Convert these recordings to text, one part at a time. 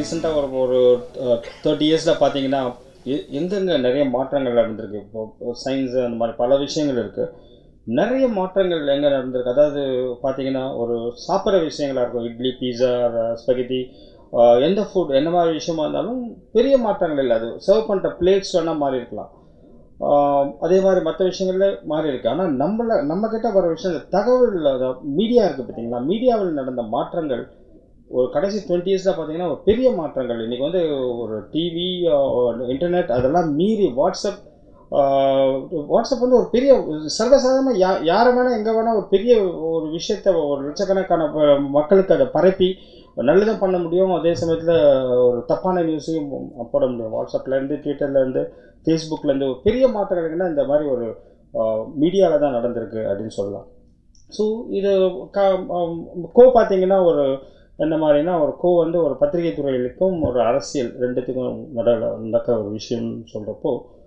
ரீசெண்டாக ஒரு ஒரு தேர்ட்டி இயர்ஸில் பார்த்தீங்கன்னா எ- எங்கெங்க நிறைய மாற்றங்கள் நடந்திருக்கு இப்போ சயின்ஸு அந்த மாதிரி பல விஷயங்கள் இருக்குது நிறைய மாற்றங்கள் எங்கே நடந்திருக்கு அதாவது பார்த்தீங்கன்னா ஒரு சாப்பிட்ற விஷயங்களா இருக்கும் இட்லி பீஸா ஸ்பெகட்டி எந்த ஃபுட் என்ன மாதிரி விஷயமா இருந்தாலும் பெரிய மாற்றங்கள் இல்லை அது சர்வ் பண்ணுற பிளேட்ஸ் வேணால் மாறி இருக்கலாம் ஆஹ் அதே மாதிரி மற்ற விஷயங்கள்ல மாறி இருக்கு ஆனால் நம்மள நம்ம கிட்ட வர விஷயம் இந்த தகவல் மீடியா இருக்குது பார்த்தீங்களா மீடியாவில் நடந்த மாற்றங்கள் ஒரு கடைசி டுவெண்ட்டி இயர்ஸில் பார்த்தீங்கன்னா ஒரு பெரிய மாற்றங்கள் இன்றைக்கி வந்து ஒரு டிவி இன்டர்நெட் அதெல்லாம் மீறி வாட்ஸ்அப் ஆஹ் வாட்ஸ்அப் வந்து ஒரு பெரிய சர்வசாதாரணமாக யா யாரை வேணால் எங்கே வேணால் ஒரு பெரிய ஒரு விஷயத்த ஒரு லட்சக்கணக்கான ப- மக்களுக்கு அதை பரப்பி நல்லதும் பண்ண முடியும் அதே சமயத்தில் ஒரு தப்பான நியூஸையும் போட முடியும் வாட்ஸ்அப்லேருந்து ட்விட்டர்லேருந்து ஃபேஸ்புக்லேருந்து ஒரு பெரிய மாற்றங்கள் இருக்குன்னா இந்த மாதிரி ஒரு மீடியாவில் தான் நடந்திருக்கு அப்படின்னு சொல்லலாம் ஸோ இது க ஆம், கோ பார்த்தீங்கன்னா ஒரு என்ன மாதிரினா ஒரு கோ வந்து ஒரு பத்திரிகை துறைகளுக்கும் ஒரு அரசியல் ரெண்டுத்துக்கும் நடுவில் நடக்கிற ஒரு விஷயம்னு சொல்கிறப்போ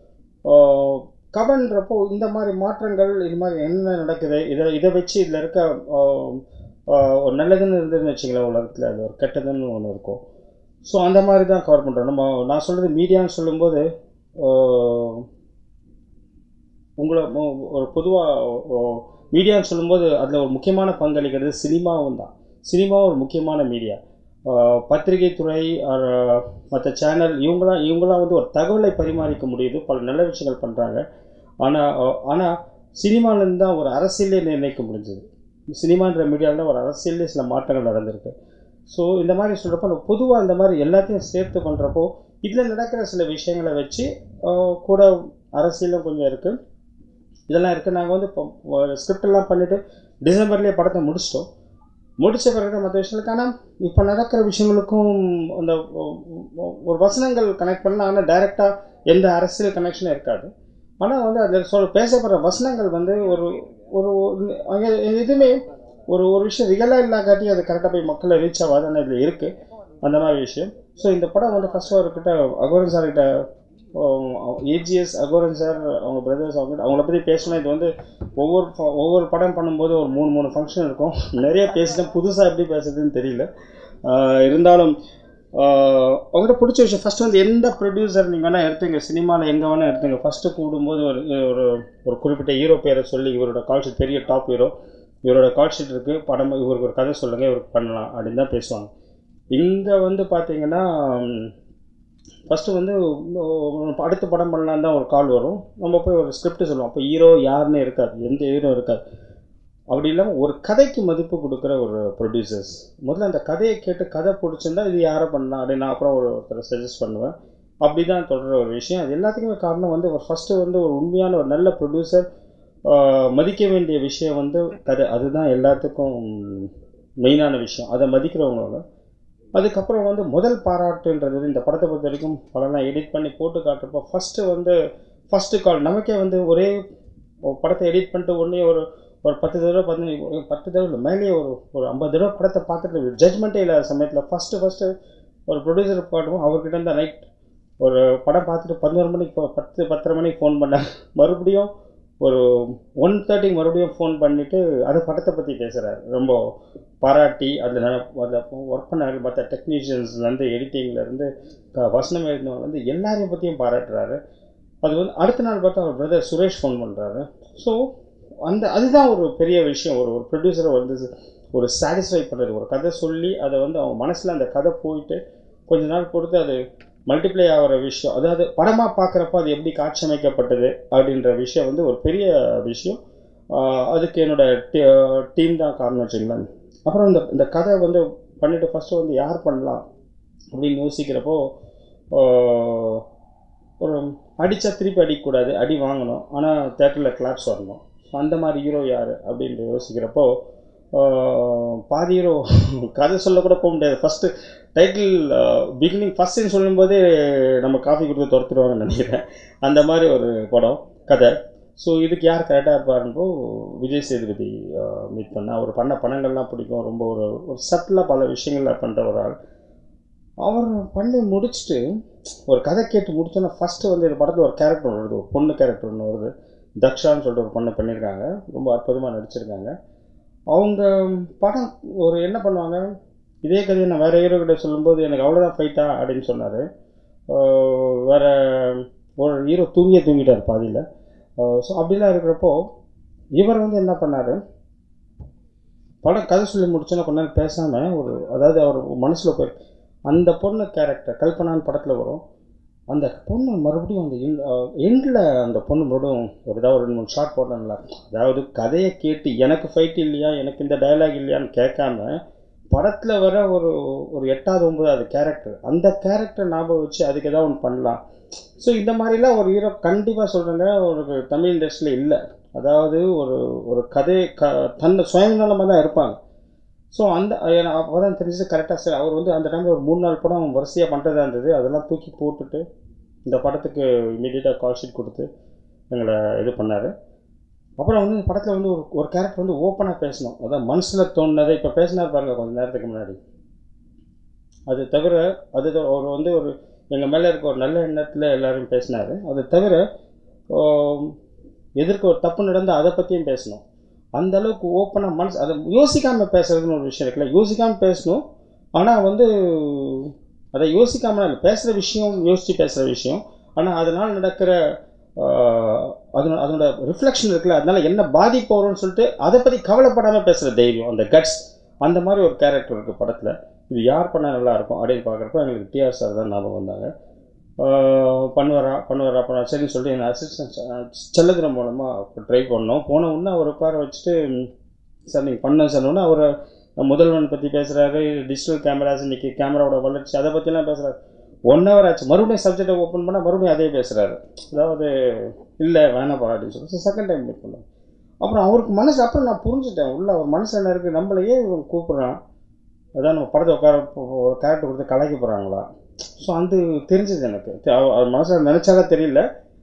கவன்றப்போ இந்த மாதிரி மாற்றங்கள் இது மாதிரி என்ன நடக்குது இதை இதை வச்சு இதில் இருக்க ஆம், ஆஹ், ஒரு நல்லதுன்னு இருந்ததுன்னு வச்சுங்களேன் உலகத்தில் அது ஒரு கெட்டதுன்னு ஒன்று இருக்கும் ஸோ அந்த மாதிரி தான் கவர் பண்ணுறோம் நம்ம நான் சொல்கிறது மீடியான்னு சொல்லும்போது ஆஹ், உங்களை மு- ஒரு பொதுவாக மீடியான்னு சொல்லும்போது அதில் ஒரு முக்கியமான பங்களிக்கிறது சினிமாவும் தான் சினிமாவும் ஒரு முக்கியமான மீடியா பத்திரிகை துறை மற்ற சேனல் இவங்களாம் இவங்களாம் வந்து ஒரு தகவலை பரிமாறிக்க முடியுது பல நல்ல விஷயங்கள் பண்ணுறாங்க ஆனால் ஆனால் சினிமாலேருந்து தான் ஒரு அரசியலே நிர்ணயிக்க முடிஞ்சது சினிமான்ற மீடியாவில் தான் ஒரு அரசியலே சில மாற்றங்கள் நடந்திருக்கு ஸோ இந்த மாதிரி சொல்கிறப்போ பொதுவாக இந்த மாதிரி எல்லாத்தையும் சேர்த்து பண்ணுறப்போ இதில் நடக்கிற சில விஷயங்களை வச்சு ஆஹ், கூட அரசியலும் கொஞ்சம் இருக்குது இதெல்லாம் இருக்குது நாங்கள் வந்து இப்போ ஸ்கிரிப்ட் எல்லாம் பண்ணிவிட்டு டிசம்பர்லேயே படத்தை முடிச்சிட்டோம் முடிச்ச பிறகு மற்ற விஷயங்களுக்கு ஆனால் இப்போ நடக்கிற விஷயங்களுக்கும் அந்த ஒ- ஒ- ஒரு வசனங்கள் கனெக்ட் பண்ணலாம் ஆனால் டைரெக்டாக எந்த அரசியல் கனெக்ஷனும் இருக்காது ஆனால் வந்து அதில் சொல் பேசப்படுற வசனங்கள் வந்து ஒரு ஒரு ஒரு- அங்கே எதுவுமே ஒரு ஒரு விஷயம் ரியலாக இல்லாக்காட்டி அது கரெக்டாக போய் மக்களை ரீச் ஆகாது ஆனால் இதில் இருக்குது அந்த மாதிரி விஷயம் ஸோ இந்த படம் வந்து ஃபஸ்ட்டு அவர்கிட்ட அகோரன் சார்கிட்ட ஏஜிஎஸ் அகோரன் சார் அவங்க பிரதர்ஸ் அவங்க அவங்கள பற்றி பேசணும் இது வந்து ஒவ்வொரு ப- ஒவ்வொரு படம் பண்ணும்போது ஒரு மூணு மூணு ஃபங்க்ஷன் இருக்கும் நிறைய பேசிட்டேன் புதுசாக எப்படி பேசுறதுன்னு தெரியல ஆஹ் இருந்தாலும் ஆஹ் அவங்ககிட்ட பிடிச்ச விஷயம் ஃபஸ்ட்டு வந்து எந்த ப்ரொடியூசர் நீங்கள் வேணால் எடுத்துங்க சினிமாவில் எங்கே வேணால் எடுத்துங்க ஃபஸ்ட்டு கூடும்போது ஒரு ஒரு ஒரு குறிப்பிட்ட ஹீரோ பேரை சொல்லி இவரோட கால் ஷீட் பெரிய டாப் ஹீரோ இவரோட கால் ஷீட் இருக்குது படம் இவருக்கு ஒரு கதை சொல்லுங்கள் இவருக்கு பண்ணலாம் அப்படின்னு தான் பேசுவாங்க இங்கே வந்து பார்த்தீங்கன்னா ஃபஸ்ட்டு வந்து உம், அடுத்த படம் பண்ணலாம் தான் ஒரு கால் வரும் நம்ம போய் ஒரு ஸ்கிரிப்ட் சொல்லுவோம் அப்போ ஹீரோ யாருன்னே இருக்காது எந்த ஹீரோ இருக்காது அப்படி இல்லாமல் ஒரு கதைக்கு மதிப்பு கொடுக்குற ஒரு ப்ரொடியூசர்ஸ் முதல்ல அந்த கதையை கேட்டு கதை பிடிச்சிருந்தா இது யாரை பண்ணலாம் அப்படின்னு நான் அப்புறம் ஒரு ஒருத்தரை சஜஸ்ட் பண்ணுவேன் அப்படி தான் தொடர்ற ஒரு விஷயம் அது எல்லாத்துக்குமே காரணம் வந்து ஒரு ஃபஸ்ட்டு வந்து ஒரு உண்மையான ஒரு நல்ல ப்ரொடியூசர் மதிக்க வேண்டிய விஷயம் வந்து கதை அதுதான் எல்லாத்துக்கும் மெயினான விஷயம் அதை மதிக்கிறவங்க அதுக்கப்புறம் வந்து முதல் பாராட்டுன்றது வந்து இந்த படத்தை பொறுத்த வரைக்கும் படம்லாம் எடிட் பண்ணி போட்டு காட்டுறப்போ ஃபஸ்ட்டு வந்து ஃபஸ்ட்டு கால் நமக்கே வந்து ஒரே ஒரு படத்தை எடிட் பண்ணிட்டு உடனே ஒரு ஒரு பத்து தடவை பதினஞ்சு ஒரு பத்து தடவை இல்லை மேலேயே ஒரு ஒரு ஐம்பது தடவை படத்தை பார்த்துட்டு ஜட்மெண்ட்டே இல்லாத சமயத்தில் ஃபஸ்ட்டு ஃபஸ்ட்டு ஒரு ப்ரொடியூசர் பாடுவோம் அவர்கிட்ட இருந்தால் நைட் ஒரு படம் பார்த்துட்டு பதினோரு மணிக்கு போ- பத்து பத்தரை மணிக்கு ஃபோன் பண்ணேன் மறுபடியும் ஒரு ஒன் தேர்ட்டிக்கு மறுபடியும் ஃபோன் பண்ணிவிட்டு அது படத்தை பற்றி பேசுகிறாரு ரொம்ப பாராட்டி அதில் அதில் ஒர்க் பண்ண மற்ற டெக்னீஷியன்ஸ்லேருந்து எடிட்டிங்லேருந்து வசனம் எழுதினவங்க எல்லாரையும் பற்றியும் பாராட்டுறாரு அது வந்து அடுத்த நாள் பார்த்தா அவர் பிரதர் சுரேஷ் ஃபோன் பண்ணுறாரு ஸோ அந்த அதுதான் ஒரு பெரிய விஷயம் ஒரு ஒரு ப்ரொடியூசரை வந்து ஒரு சாட்டிஸ்ஃபை பண்ணுறது ஒரு கதை சொல்லி அதை வந்து அவங்க மனசில் அந்த கதை போயிட்டு கொஞ்ச நாள் பொறுத்து அது மல்டிப்ளை ஆகிற விஷயம் அதாவது படமாக பார்க்குறப்ப அது எப்படி காட்சி அமைக்கப்பட்டது அப்படின்ற விஷயம் வந்து ஒரு பெரிய விஷயம் ஆஹ் அதுக்கு என்னோட டீம் தான் காரணம் வச்சுங்களேன் அப்புறம் இந்த இந்த கதை வந்து பண்ணிவிட்டு ஃபஸ்ட்டு வந்து யார் பண்ணலாம் அப்படின்னு யோசிக்கிறப்போ ஆஹ் ஒரு அடித்தா திருப்பி அடிக்கக்கூடாது அடி வாங்கணும் ஆனால் தேட்டரில் கிளாப்ஸ் வரணும் ஸோ அந்த மாதிரி ஹீரோ யார் அப்படின்னு யோசிக்கிறப்போ ஆஹ் பாதி ஹீரோ கதை சொல்ல கூட போக முடியாது first title beginning first scene சொல்லும்போதே நம்ம காஃபி கொடுத்து துரத்துருவாங்கன்னு நினைக்கிறேன் அந்த மாதிரி ஒரு படம் கதை ஸோ இதுக்கு யார் கரெக்டாக இருப்பாருன்றோ விஜய் சேதுபதி மீட் பண்ண அவர் பண்ண படங்கள்லாம் பிடிக்கும் ரொம்ப ஒரு ஒரு சட்டிலாக பல விஷயங்கள்ல பண்ணுற ஒரு ஆள் அவர் பண்ணி முடிச்சுட்டு ஒரு கதை கேட்டு முடிச்சோன்னா ஃபஸ்ட்டு வந்து இந்த படத்தில் ஒரு கேரக்டர் ஒன்று வருது ஒரு பொண்ணு கேரக்டர் ஒன்று வருது தக்ஷான்னு சொல்லிட்டு ஒரு பொண்ணு பண்ணியிருக்காங்க ரொம்ப அற்புதமாக நடிச்சிருக்காங்க அவங்க படம் ஒரு என்ன பண்ணுவாங்க இதே கதையை நான் வேறு ஹீரோ கிட்ட சொல்லும்போது எனக்கு அவ்வளோதான் ஃபைட்டா அப்படின்னு சொன்னார் வேறு ஒரு ஹீரோ தூங்கியே தூங்கிட்டார் பாதியில் ஸோ அப்படிலாம் இருக்கிறப்போ இவர் வந்து என்ன பண்ணார் படம் கதை சொல்லி முடிச்சோன்னா கொஞ்ச நேரம் பேசாமல் ஒரு அதாவது அவர் மனசில் போய் அந்த பொண்ணு கேரக்டர் கல்பனான்னு படத்தில் வரும் அந்த பொண்ணு மறுபடியும் அந்த எண்டில் அந்த பொண்ணு மறுபடியும் ஒரு ஏதாவது ஒரு ரெண்டு மூணு ஷார்ட் போட்டால் நல்லா இருக்கும் அதாவது கதையை கேட்டு எனக்கு ஃபைட் இல்லையா எனக்கு இந்த டயலாக் இல்லையான்னு கேட்காம படத்தில் வர ஒரு ஒரு எட்டாவது ஒன்பதாவது கேரக்டர் அந்த கேரக்டர் ஞாபகம் வச்சு அதுக்கு ஏதாவது ஒன்று பண்ணலாம் ஸோ இந்த மாதிரிலாம் ஒரு ஹீரோ கண்டிப்பாக சொல்கிறேங்க ஒரு தமிழ் இண்டஸ்ட்ரியில் இல்லை அதாவது ஒரு ஒரு கதை க தன்னை சுயநலமாக தான் இருப்பாங்க ஸோ அந்த அப்போ தான் தெரிஞ்சது கரெக்டாக சார் அவர் வந்து அந்த டைமில் ஒரு மூணு நாள் படம் வரிசையாக பண்ணுறதா இருந்தது அதெல்லாம் தூக்கி போட்டுட்டு இந்த படத்துக்கு இமீடியட்டாக கால் ஷீட் கொடுத்து எங்களை இது பண்ணார் அப்புறம் வந்து இந்த படத்தில் வந்து ஒரு ஒரு கேரக்டர் வந்து ஓப்பனாக பேசணும் அதான் மனசில் தோணுனதை இப்போ பேசினார் பாருங்க கொஞ்சம் நேரத்துக்கு முன்னாடி அது தவிர அது அவர் வந்து ஒரு எங்கள் மேலே இருக்க ஒரு நல்ல எண்ணத்தில் எல்லோரும் பேசினார் அது தவிர எதிர்க்க ஒரு தப்பு நடந்தால் அதை பற்றியும் பேசணும் அந்த அளவுக்கு ஓப்பனாக மனசு அதை யோசிக்காமல் பேசுறதுன்னு ஒரு விஷயம் இருக்குல்ல யோசிக்காமல் பேசணும் ஆனால் வந்து அதை யோசிக்காமல் இல்லை பேசுகிற விஷயம் யோசித்து பேசுகிற விஷயம் ஆனால் அதனால் நடக்கிற அதனோட அதனோட ரிஃப்ளெக்ஷன் இருக்குல்ல அதனால என்ன பாதிப்பு வரும்னு சொல்லிட்டு அதை பற்றி கவலைப்படாமல் பேசுகிற தைரியம் அந்த கட்ஸ் அந்த மாதிரி ஒரு கேரக்டர் இருக்குது படத்தில் இது யார் பண்ணால் நல்லாயிருக்கும் அப்படின்னு பார்க்குறப்ப எங்களுக்கு டிஆர் சார் தான் ஞாபகம் வந்தாங்க பண்ணுவாரா பண்ணுவாரா பண்ணுவாரா சரின்னு சொல்லிட்டு என் அசிஸ்டன்ட் செல்லதுரம் மூலமாக ட்ரை பண்ணோம் போன உடனே அவர் உட்கார வச்சுட்டு சார் நீங்கள் பண்ண சொன்னோன்னே அவர் முதல்வன் பற்றி பேசுகிறாரு டிஜிட்டல் கேமராஸ் இன்றைக்கி கேமராவோட வளர்ச்சி அதை பற்றிலாம் பேசுகிறாரு ஒன் ஹவர் ஆச்சு மறுபடியும் சப்ஜெக்டை ஓப்பன் பண்ணால் மறுபடியும் அதே பேசுகிறாரு அதாவது இல்லை வேணாப்பா அப்படின்னு சொல்லி செகண்ட் டைம் மீட் பண்ணோம் அப்புறம் அவருக்கு மனசு அப்புறம் நான் புரிஞ்சுட்டேன் உள்ள அவர் மனசு என்ன இருக்குது நம்மளையே இவன் கூப்பிட்றான் அதான் நம்ம படத்தை உட்கார ஒரு கேரக்டர் கொடுத்து கலாய்க்க போகிறாங்களா ஸோ அது தெரிஞ்சது எனக்கு அவர் மனசில் நினச்சாலே தெரியல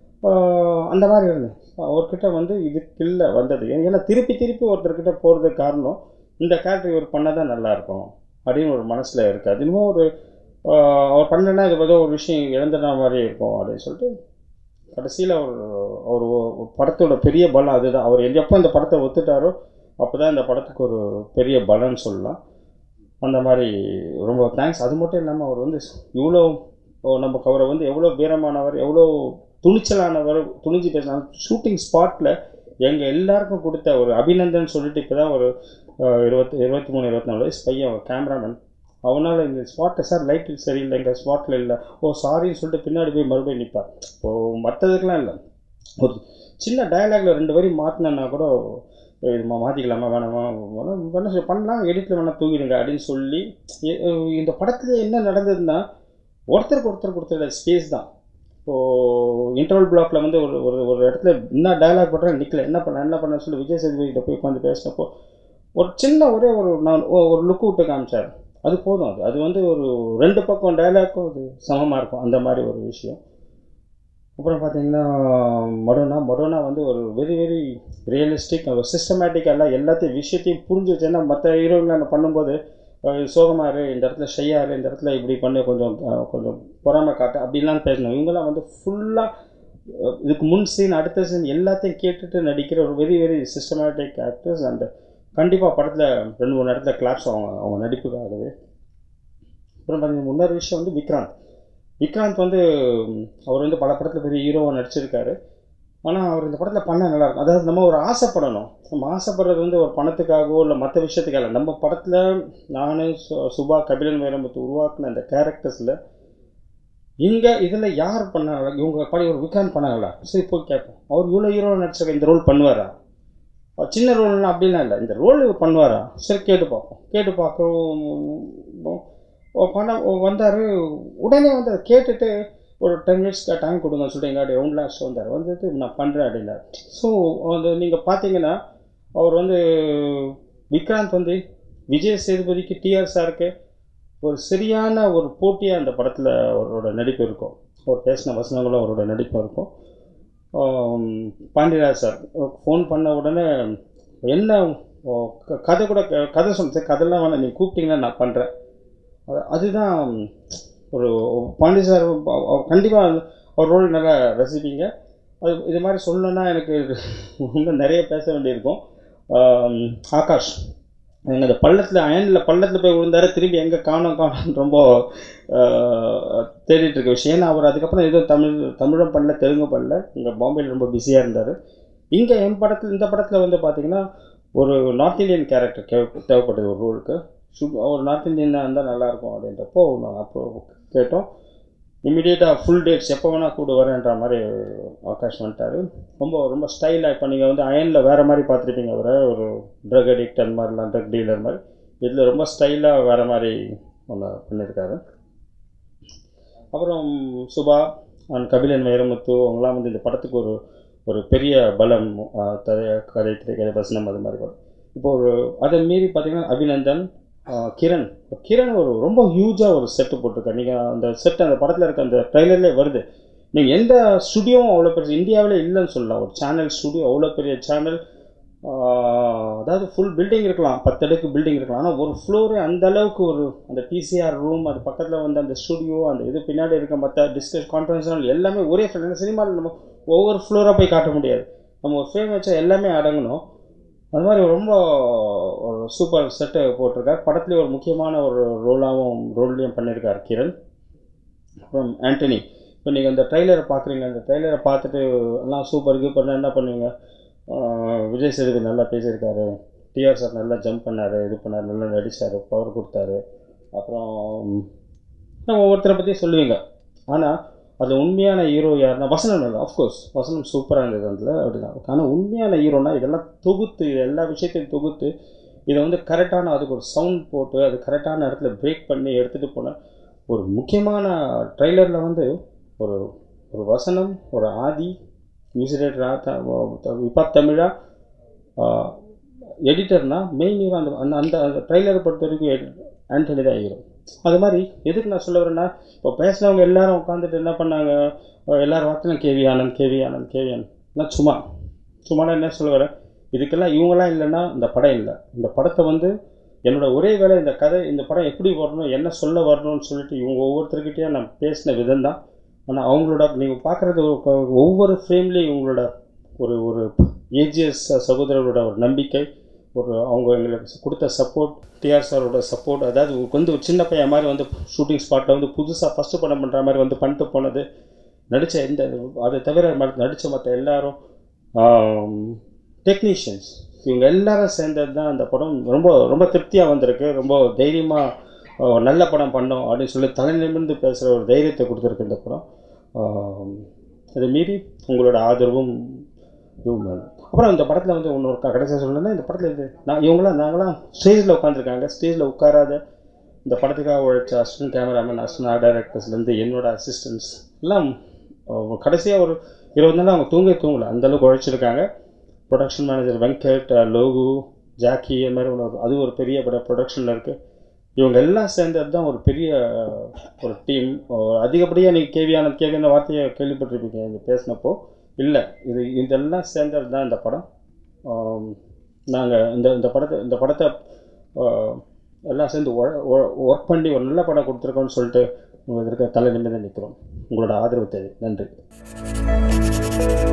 அந்த மாதிரி இருந்தேன் அவர்கிட்ட வந்து இதுக்கு இல்லை வந்தது ஏன்னா திருப்பி திருப்பி ஒருத்தர்கிட்ட போகிறதுக்கு காரணம் இந்த கேரக்டர் இவர் பண்ணால் தான் நல்லாயிருக்கும் அப்படின்னு ஒரு மனசில் இருக்காது இன்னமும் ஒரு அவர் பண்ணலன்னா இது ஏதோ ஒரு விஷயம் இழந்துனா மாதிரி இருக்கும் அப்படின்னு சொல்லிட்டு கடைசியில் அவர் அவர் படத்தோட பெரிய பலம் அதுதான் அவர் எப்போ இந்த படத்தை ஒத்துட்டாரோ அப்போ தான் இந்த படத்துக்கு ஒரு பெரிய பலன்னு சொல்லலாம் அந்த மாதிரி ரொம்ப தேங்க்ஸ் அது மட்டும் இல்லாமல் அவர் வந்து இவ்வளோ நம்ம அவரை வந்து எவ்வளோ வீரமானவர் எவ்வளோ துணிச்சலானவர் துணிஞ்சு பேசினாலும் ஷூட்டிங் ஸ்பாட்டில் எங்கள் எல்லாருக்கும் கொடுத்த ஒரு அபிநந்தன் சொல்லிட்டு இப்போ தான் ஒரு இருபத்தி இருபத்தி மூணு இருபத்தி நாலு வயசு பையன் கேமராமேன் அவனால் இந்த ஸ்பாட்டை சார் லைட்டு சரியில்லை எங்கள் ஸ்பாட்டில் இல்லை ஓ சாரின்னு சொல்லிட்டு பின்னாடி போய் மறுபடியும் நிற்பார் இப்போது மற்றதுக்கெலாம் இல்லை ஒரு சின்ன டயலாகில் ரெண்டு வரி மாற்றினேன்னா கூட இது மாற்றிக்கலாமா வேணாமா வேணா பண்ணலாம் எடிட்டில் வேணால் தூங்கிடுங்க அப்படின்னு சொல்லி இந்த படத்தில் என்ன நடந்ததுன்னா ஒருத்தருக்கு ஒருத்தர் கொடுத்துருக்க ஸ்பேஸ் தான் இப்போது இன்டர்வல் பிளாக்ல வந்து ஒரு ஒரு ஒரு இடத்துல என்ன டயலாக் போட்டால் நிற்கல என்ன பண்ண என்ன பண்ண சொல்லி விஜய் சேதுபதி கிட்ட போய் உட்காந்து பேசினப்போ ஒரு சின்ன ஒரே ஒரு நான் ஒரு லுக்கு விட்டு காமிச்சார் அது போதும் அது அது வந்து ஒரு ரெண்டு பக்கம் டயலாக்கும் அது சமமாக இருக்கும் அந்த மாதிரி ஒரு விஷயம் அப்புறம் பார்த்தீங்கன்னா மடோனா மடோனா வந்து ஒரு வெரி வெரி ரியலிஸ்டிக் ஒரு சிஸ்டமேட்டிக்கெல்லாம் எல்லாத்தையும் விஷயத்தையும் புரிஞ்சு வச்சு ஏன்னா மற்ற ஹீரோயின்லாம் பண்ணும்போது சோகமாக இரு இந்த இடத்துல ஷையாக இரு இந்த இடத்துல இப்படி பண்ணு கொஞ்சம் கொஞ்சம் பொறாமை காட்டு அப்படின்லாம் பேசணும் இவங்கெல்லாம் வந்து ஃபுல்லாக இதுக்கு முன் சீன் அடுத்த சீன் எல்லாத்தையும் கேட்டுட்டு நடிக்கிற ஒரு very very systematic actors and கண்டிப்பாக படத்தில் ரெண்டு மூணு இடத்துல கிளாப்ஸ் அவங்க அவங்க நடிப்புக்காகவே அப்புறம் பார்த்தீங்கன்னா முன்னொரு விஷயம் வந்து விக்ராந்த் விக்ராந்த் வந்து அவர் வந்து பல படத்தில் பெரிய ஹீரோவாக நடிச்சிருக்காரு ஆனால் அவர் இந்த படத்தில் பண்ண நல்லாயிருக்கும் அதாவது நம்ம ஒரு ஆசைப்படணும் நம்ம ஆசைப்படுறது வந்து ஒரு பணத்துக்காகவோ இல்லை மற்ற விஷயத்துக்காக இல்லை நம்ம படத்தில் நான் சுபா கபிலன் வைரமுத்து உருவாக்குன அந்த கேரக்டர்ஸில் இங்கே இதில் யார் பண்ணாங்க இவங்க படி ஒரு விக்ராந்த் பண்ணாங்களா சரி போய் கேட்போம் அவர் இவ்வளோ ஹீரோ நடிச்சிருக்க இந்த ரோல் பண்ணுவாரா சின்ன ரோல்னா அப்படிலாம் இல்லை இந்த ரோல் இவர் பண்ணுவாரா சரி கேட்டு பார்ப்போம் கேட்டு பார்க்க பண்ண வந்தார் உடனே வந்து அதை கேட்டுட்டு ஒரு டென் மினிட்ஸ் டைம் கொடுங்க சொல்லிட்டு எங்காடி ரவுண்ட் லாஸ்ட் வந்தார் வந்துட்டு நான் பண்ணுறேன் அப்படின்னார் ஸோ அது நீங்கள் பார்த்தீங்கன்னா அவர் வந்து விக்ராந்த் வந்து விஜய் சேதுபதிக்கு டிஆர் சாருக்கு ஒரு சரியான ஒரு போட்டியாக அந்த படத்தில் அவரோட நடிப்பு இருக்கும் அவர் பேசின வசனங்களும் அவரோட நடிப்பு இருக்கும் பாண்டியராஜ் சார் ஃபோன் பண்ண உடனே என்ன கதை கூட கதை சொன்ன கதைலாம் வேணாம் நீங்கள் கூப்பிட்டீங்கன்னா நான் பண்ணுறேன் அது அதுதான் ஒரு பாண்டி சார் கண்டிப்பாக அவர் ரோல் நல்லா ரசிப்பீங்க அது இது மாதிரி சொல்லணுன்னா எனக்கு இன்னும் நிறைய பேச வேண்டியிருக்கும் ஆகாஷ் எங்கள் அந்த பள்ளத்தில் அயனில் பள்ளத்தில் போய் விழுந்தாரு திரும்பி எங்கே காணோம் காணோம்னு ரொம்ப ஆஹ், தேடிட்டு இருக்க விஷயம் ஏன்னா அவர் அதுக்கப்புறம் எதுவும் தமிழ் தமிழும் பண்ணல தெலுங்கும் பண்ணல இங்கே பாம்பேயில் ரொம்ப பிஸியாக இருந்தார் இங்கே என் படத்தில் இந்த படத்தில் வந்து பார்த்தீங்கன்னா ஒரு நார்த் இந்தியன் கேரக்டர் தேவைப்பட்டது ஒரு ரோலுக்கு ஒரு நார்த் இந்தியனாக இருந்தால் நல்லாயிருக்கும் அப்படின்றப்போ நான் அப்போ கேட்டோம் இம்மிடியேட்டாக ஃபுல் டேட்ஸ் எப்போ வேணால் கூட வரேன்ற மாதிரி ஆகாஷ் வந்துட்டார் ரொம்ப ரொம்ப ஸ்டைலாக இப்போ நீங்கள் வந்து அயனில் வேறு மாதிரி பார்த்துருப்பீங்க அவரை ஒரு ட்ரக் அடிக்ட் அந்த மாதிரிலாம் ட்ரக் டீலர் மாதிரி இதில் ரொம்ப ஸ்டைலாக வேறு மாதிரி ஒன்று பண்ணியிருக்காரு அப்புறம் சுபா அண்ட் கபிலன் வைரமுத்து அவங்களாம் வந்து இந்த படத்துக்கு ஒரு ஒரு பெரிய பலம் ஆஹ், தலை கதை திரைக்கதை வசனம் அது மாதிரி வரும் இப்போ ஒரு அதை மீறி பார்த்தீங்கன்னா அபிநந்தன் ஆஹ், கிரண் கிரண் ஒரு ரொம்ப ஹியூஜாக ஒரு செட்டு போட்டிருக்காரு நீங்கள் அந்த செட் அந்த படத்தில் இருக்க அந்த ட்ரைலர்லேயே வருது நீங்கள் எந்த ஸ்டுடியோவும் அவ்வளோ பெரிய இந்தியாவிலே இல்லைன்னு சொல்லலாம் ஒரு சேனல் ஸ்டுடியோ அவ்வளோ பெரிய சேனல் அதாவது ஃபுல் பில்டிங் இருக்கலாம் பத்து அடுக்கு பில்டிங் இருக்கலாம் ஆனால் ஒரு ஃப்ளோரே அந்த அளவுக்கு ஒரு அந்த பிசிஆர் ரூம் அது பக்கத்தில் வந்து அந்த ஸ்டுடியோ அந்த இது பின்னாடி இருக்க மற்ற டிஸ்கஸ் கான்ஃபரன்ஸ் ஹால் எல்லாமே ஒரே ஃப்ளோர் சினிமாவில் நம்ம ஒவ்வொரு ஃப்ளோராக போய் காட்ட முடியாது நம்ம ஒரு ஃப்ரேம் வச்சா எல்லாமே அடங்கணும் அது மாதிரி ரொம்ப ஒரு சூப்பர் செட்டு போட்டிருக்கார் படத்துலேயே ஒரு முக்கியமான ஒரு ரோலாகவும் ரோல்லையும் பண்ணியிருக்கார் கிரண் அப்புறம் ஆண்டனி இப்போ நீங்கள் அந்த ட்ரைலரை பார்க்குறீங்க அந்த ட்ரைலரை பார்த்துட்டு எல்லாம் சூப்பர் கீப்பர்னா என்ன பண்ணுவீங்க ஆஹ் விஜய் சேதுபதி நல்லா பேசியிருக்காரு டிஆர் சார் நல்லா ஜம்ப் பண்ணார் இது பண்ணார் நல்லா நடிச்சார் பவர் கொடுத்தாரு அப்புறம் நம்ம ஒவ்வொருத்தரை பற்றி சொல்லுவீங்க ஆனால் அதில் உண்மையான ஹீரோ யாருன்னா வசனம் இல்லை ஆஃப்கோர்ஸ் வசனம் சூப்பராக இருந்தது அதில் அப்படிதான் ஆனால் உண்மையான ஹீரோனா இதெல்லாம் தொகுத்து இது எல்லா விஷயத்தையும் தொகுத்து இதை வந்து கரெக்டான அதுக்கு ஒரு சவுண்ட் போட்டு அது கரெக்டான இடத்துல பிரேக் பண்ணி எடுத்துகிட்டு போன ஒரு முக்கியமான ட்ரைலரில் வந்து ஒரு ஒரு வசனம் ஒரு ஆதி மியூசிக் விபாத் தமிழா எடிட்டர்னா மெயின் ஹீரோ அந்த அந்த அந்த அந்த ட்ரைலரை பொறுத்த வரைக்கும் ஆண்டனி தான் ஹீரோ அது மாதிரி எதுக்கு நான் சொல்ல வரேன்னா இப்போ பேசினவங்க எல்லாரும் உட்காந்துட்டு என்ன பண்ணாங்க அஹ் எல்லாரும் வார்த்தையும் K V Anand K V Anand K V Anand நான் சும்மா சும்மா நான் என்ன சொல்ல வரேன் இதுக்கெல்லாம் இவங்களாம் இல்லைன்னா இந்த படம் இல்லை இந்த படத்தை வந்து என்னோட ஒரே வேலை இந்த கதை இந்த படம் எப்படி வரணும் என்ன சொல்ல வரணும்னு சொல்லிட்டு இவங்க ஒவ்வொருத்தர்கிட்டயும் நான் பேசின விதம் தான் ஆனால் அவங்களோட நீங்கள் பார்க்குறது ஒவ்வொரு ஃப்ரேம்லேயும் இவங்களோட ஒரு ஒரு ஏஜிஎஸ் சகோதரரோட ஒரு நம்பிக்கை ஒரு அவங்க எங்களுக்கு கொடுத்த சப்போர்ட் டிஆர் சாரோட சப்போர்ட் அதாவது வந்து ஒரு சின்ன பையன் மாதிரி வந்து ஷூட்டிங் ஸ்பாட்டில் வந்து புதுசாக ஃபஸ்ட்டு படம் பண்ணுற மாதிரி வந்து பண்ணிட்டு போனது நடித்த எந்த அதை தவிர நடித்த மற்ற எல்லாரும் டெக்னீஷியன்ஸ் இவங்க எல்லாரும் சேர்ந்தது தான் அந்த படம் ரொம்ப ரொம்ப திருப்தியாக வந்திருக்கு ரொம்ப தைரியமாக நல்ல படம் பண்ணோம் அப்படின்னு சொல்லி தலை நிமிர்ந்து பேசுகிற ஒரு தைரியத்தை கொடுத்துருக்கு இந்த படம் ஆம், இதை மீறி உங்களோட ஆதரவும் இதுவும் வேணும் அப்புறம் இந்த படத்தில் வந்து இன்னொரு க- கடைசியாக சொல்லணும்னா இந்த படத்தில் இது நான் இவங்களாம் நாங்களாம் ஸ்டேஜில் உட்காந்துருக்காங்க ஸ்டேஜில் உட்காராத இந்த படத்துக்காக உழைச்ச அசிஸ்டன்ட் கேமராமேன் அசிஸ்டன்ட் ஆர்ட் டைரக்டர்ஸ்லேருந்து என்னோட அசிஸ்டன்ஸ் எல்லாம் கடைசியாக ஒரு இருபது நாள் அவங்க தூங்க தூங்கலை அந்தளவுக்கு உழைச்சிருக்காங்க production manager Venkat Logu Jackie அது மாதிரி ஒரு அது ஒரு பெரிய பட ப்ரொடக்ஷனில் இருக்குது இவங்க எல்லாம் சேர்ந்தது தான் ஒரு பெரிய ஒரு டீம் அதிகப்படியாக நீங்கள் கேவி ஆனந்த் கேவி அந்த வார்த்தையை கேள்விப்பட்டிருப்பீங்க இந்த பேசினப்போ இல்லை இது இதெல்லாம் சேர்ந்தது தான் இந்த படம் நாங்கள் இந்த இந்த படத்தை இந்த படத்தை ஆஹ், எல்லாம் சேர்ந்து ஒர்க் பண்ணி ஒரு நல்ல படம் கொடுத்துருக்கோம்னு சொல்லிட்டு உங்கள் இருக்க தலை நிமிர்ந்து நிற்கிறோம் உங்களோட ஆதரவு தேவை நன்றி